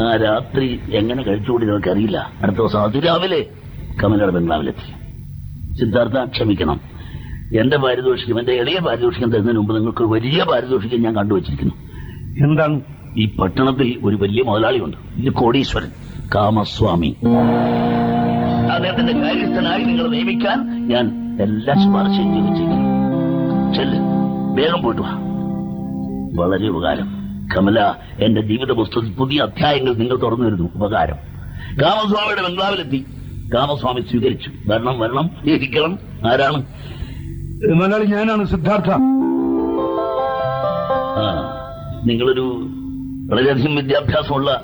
ആ രാത്രി എങ്ങനെ കഴിച്ചുകൂടി നിനക്കറിയില്ല അടുത്ത ദിവസം അതിരാവിലെ കമലയുടെ ബംഗ്ലാവിലെത്തി സിദ്ധാർത്ഥ ക്ഷമിക്കണം എന്റെ പാരിതോഷികം എന്റെ എളിയ പാരിതോഷികം തരുന്നതിന് മുമ്പ് നിങ്ങൾക്ക് ഒരു വലിയ പാരിതോഷികം ഞാൻ കണ്ടുവച്ചിരിക്കുന്നു എന്താണ് ഈ പട്ടണത്തിൽ ഒരു വലിയ മുതലാളിയുണ്ട് ഇത് കോടീശ്വരൻ കാമസ്വാമി അദ്ദേഹത്തിന്റെ കാര്യസ്ഥനായി നിങ്ങൾ നിയമിക്കാൻ ഞാൻ എല്ലാ ശുപാർശയും ചോദിച്ചിരിക്കുന്നു ചെല്ല് വേഗം പോയിട്ട് വാ വളരെ ഉപകാരം കമല എന്റെ ജീവിത പുസ്തകത്തിൽ പുതിയ അധ്യായങ്ങൾ നിങ്ങൾ തുറന്നു വരുന്നു ഉപകാരം കാമസ്വാമിയുടെ ബംഗ്ലാവിലെത്തി കാമസ്വാമി സ്വീകരിച്ചു വരണം വരണം ഇരിക്കണം ആരാണ് മുതലാളി ഞാനാണ് സിദ്ധാർത്ഥ ആ നിങ്ങളൊരു വളരെയധികം വിദ്യാഭ്യാസമുള്ള